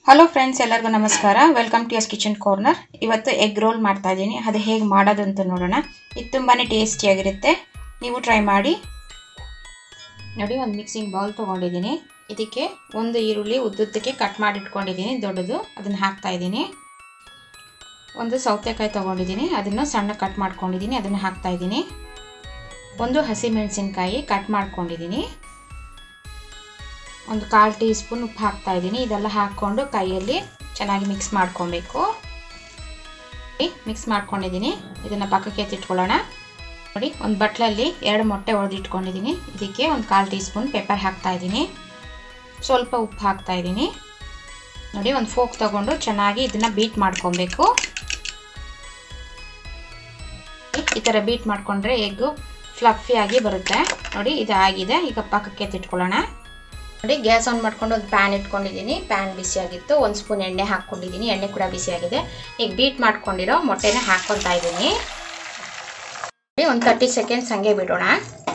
hello friends ಎಲ್ಲರಿಗೂ ನಮಸ್ಕಾರ welcome to ಯಸ್ ಕಿಚನ್ ಕಾರ್ನರ್ ಇವತ್ತು ಎಗ್ ರೋಲ್ ಮಾಡ್ತಾ ಇದ್ದೀನಿ ಅದು ಹೇಗೆ ಮಾಡೋದು ಅಂತ ನೋಡೋಣ ಇದು ತುಂಬಾ ಟೇಸ್ಟಿಯಾಗಿರುತ್ತೆ ನೀವು ಟ್ರೈ ಮಾಡಿ ನೋಡಿ ಒಂದು ಮಿಕ್ಸಿಂಗ್ ಬೌಲ್ ತೊಗೊಂಡಿದ್ದೀನಿ ಇದಕ್ಕೆ ಒಂದು ಈರುಳ್ಳಿ ಉದ್ದುದ್ದಕ್ಕೆ ಕಟ್ ಮಾಡಿ ಇಟ್ಕೊಂಡಿದ್ದೀನಿ ದೊಡ್ಡದು ಅದನ್ನು ಹಾಕ್ತಾ ಇದ್ದೀನಿ ಒಂದು ಸೌತೆಕಾಯಿ ತೊಗೊಂಡಿದ್ದೀನಿ ಅದನ್ನು ಸಣ್ಣ ಕಟ್ ಮಾಡ್ಕೊಂಡಿದ್ದೀನಿ ಅದನ್ನು ಹಾಕ್ತಾ ಇದ್ದೀನಿ ಒಂದು ಹಸಿಮೆಣಸಿನ್ಕಾಯಿ ಕಟ್ ಮಾಡ್ಕೊಂಡಿದ್ದೀನಿ ಒಂದು ಕಾಲು ಟೀ ಸ್ಪೂನ್ ಉಪ್ಪು ಹಾಕ್ತಾ ಇದ್ದೀನಿ ಇದೆಲ್ಲ ಹಾಕ್ಕೊಂಡು ಕೈಯಲ್ಲಿ ಚೆನ್ನಾಗಿ ಮಿಕ್ಸ್ ಮಾಡ್ಕೊಬೇಕು ಮಿಕ್ಸ್ ಮಾಡ್ಕೊಂಡಿದ್ದೀನಿ ಇದನ್ನು ಪಕ್ಕಕ್ಕೆ ಎತ್ತಿಟ್ಕೊಳ್ಳೋಣ ನೋಡಿ ಒಂದು ಬಟ್ಲಲ್ಲಿ ಎರಡು ಮೊಟ್ಟೆ ಒಡೆದಿಟ್ಕೊಂಡಿದ್ದೀನಿ ಇದಕ್ಕೆ ಒಂದು ಕಾಲು ಟೀ ಸ್ಪೂನ್ ಪೆಪ್ಪರ್ ಹಾಕ್ತಾ ಇದ್ದೀನಿ ಸ್ವಲ್ಪ ಉಪ್ಪು ಹಾಕ್ತಾ ಇದ್ದೀನಿ ನೋಡಿ ಒಂದು ಫೋಕ್ ತಗೊಂಡು ಚೆನ್ನಾಗಿ ಇದನ್ನು ಬೀಟ್ ಮಾಡ್ಕೊಬೇಕು ಈ ಥರ ಬೀಟ್ ಮಾಡಿಕೊಂಡ್ರೆ ಎಗ್ಗು ಫ್ಲಫಿಯಾಗಿ ಬರುತ್ತೆ ನೋಡಿ ಇದು ಆಗಿದೆ ಈಗ ಪಕ್ಕಕ್ಕೆ ಎತ್ತಿಟ್ಕೊಳ್ಳೋಣ ನೋಡಿ ಗ್ಯಾಸ್ ಆನ್ ಮಾಡ್ಕೊಂಡು ಒಂದು ಪ್ಯಾನ್ ಇಟ್ಕೊಂಡಿದ್ದೀನಿ ಪ್ಯಾನ್ ಬಿಸಿಯಾಗಿತ್ತು ಒಂದು ಸ್ಪೂನ್ ಎಣ್ಣೆ ಹಾಕ್ಕೊಂಡಿದ್ದೀನಿ ಎಣ್ಣೆ ಕೂಡ ಬಿಸಿಯಾಗಿದೆ ಈಗ ಬೀಟ್ ಮಾಡ್ಕೊಂಡಿರೋ ಮೊಟ್ಟೆನ ಹಾಕ್ಕೊತಾ ಇದ್ದೀನಿ ಒಂದು ತರ್ಟಿ ಸೆಕೆಂಡ್ಸ್ ಹಂಗೆ ಬಿಡೋಣ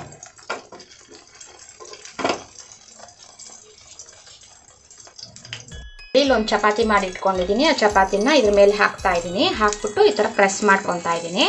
ಇಲ್ಲಿ ಒಂದು ಚಪಾತಿ ಮಾಡಿ ಇಟ್ಕೊಂಡಿದ್ದೀನಿ ಆ ಚಪಾತಿನ ಇದ್ರ ಮೇಲೆ ಹಾಕ್ತಾ ಇದ್ದೀನಿ ಹಾಕ್ಬಿಟ್ಟು ಈ ಥರ ಪ್ರೆಸ್ ಮಾಡ್ಕೊತಾ ಇದ್ದೀನಿ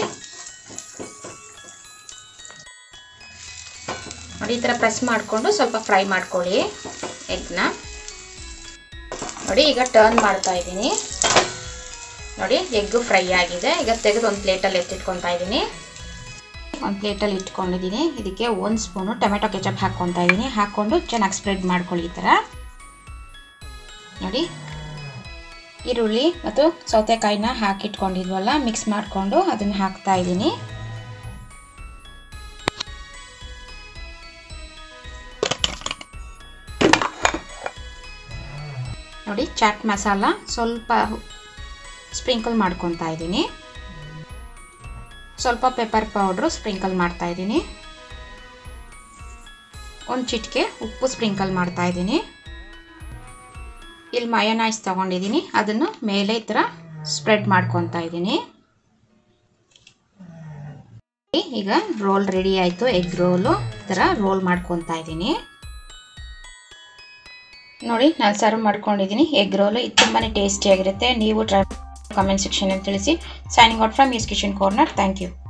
ನೋಡಿ ಈ ಥರ ಪ್ರೆಸ್ ಮಾಡಿಕೊಂಡು ಸ್ವಲ್ಪ ಫ್ರೈ ಮಾಡ್ಕೊಳ್ಳಿ ಎಗ್ನ ನೋಡಿ ಈಗ ಟರ್ನ್ ಮಾಡ್ತಾ ಇದ್ದೀನಿ ನೋಡಿ ಎಗ್ಗು ಫ್ರೈ ಆಗಿದೆ ಈಗ ತೆಗೆದು ಒಂದು ಪ್ಲೇಟಲ್ಲಿ ಎತ್ತಿಟ್ಕೊತಾ ಇದ್ದೀನಿ ಒಂದು ಪ್ಲೇಟಲ್ಲಿ ಇಟ್ಕೊಂಡಿದ್ದೀನಿ ಇದಕ್ಕೆ ಒಂದು ಸ್ಪೂನು ಟೊಮೆಟೊ ಕೆಚಪ್ ಹಾಕ್ಕೊತಾ ಇದ್ದೀನಿ ಹಾಕ್ಕೊಂಡು ಚೆನ್ನಾಗಿ ಸ್ಪ್ರೆಡ್ ಮಾಡ್ಕೊಳ್ಳಿ ಈ ಥರ ನೋಡಿ ಈರುಳ್ಳಿ ಮತ್ತು ಸೌತೆಕಾಯಿನ ಹಾಕಿಟ್ಕೊಂಡಿದ್ವಲ್ಲ ಮಿಕ್ಸ್ ಮಾಡಿಕೊಂಡು ಅದನ್ನು ಹಾಕ್ತಾ ಇದ್ದೀನಿ ನೋಡಿ ಚಾಟ್ ಮಸಾಲ ಸ್ವಲ್ಪ ಸ್ಪ್ರಿಂಕಲ್ ಮಾಡ್ಕೊತಾ ಇದ್ದೀನಿ ಸ್ವಲ್ಪ ಪೆಪ್ಪರ್ ಪೌಡ್ರು ಸ್ಪ್ರಿಂಕಲ್ ಮಾಡ್ತಾ ಇದ್ದೀನಿ ಒಂದು ಚಿಟಿಕೆ ಉಪ್ಪು ಸ್ಪ್ರಿಂಕಲ್ ಮಾಡ್ತಾ ಇದ್ದೀನಿ ಇಲ್ಲಿ ಮಯೋನೈಸ್ ತೊಗೊಂಡಿದ್ದೀನಿ ಅದನ್ನು ಮೇಲೆ ಈ ಥರ ಸ್ಪ್ರೆಡ್ ಮಾಡ್ಕೊತಾ ಇದ್ದೀನಿ ಈಗ ರೋಲ್ ರೆಡಿ ಆಯಿತು ಎಗ್ ರೋಲು ಈ ಥರ ರೋಲ್ ಮಾಡ್ಕೊತಾ ಇದ್ದೀನಿ ನೋಡಿ ನಾನು ಸರ್ವ್ ಮಾಡ್ಕೊಂಡಿದ್ದೀನಿ ಎಗ್ ರೋಲು ಇದು ತುಂಬಾ ಟೇಸ್ಟಿಯಾಗಿರುತ್ತೆ ನೀವು ಟ್ರೈ ಕಮೆಂಟ್ ಸೆಕ್ಷನಲ್ಲಿ ತಿಳಿಸಿ ಸೈನಿಂಗ್ ಔಟ್ ಫ್ರಮ್ ಯೂಸ್ ಕಿಚನ್ ಕಾರ್ನರ್ ಥ್ಯಾಂಕ್ ಯು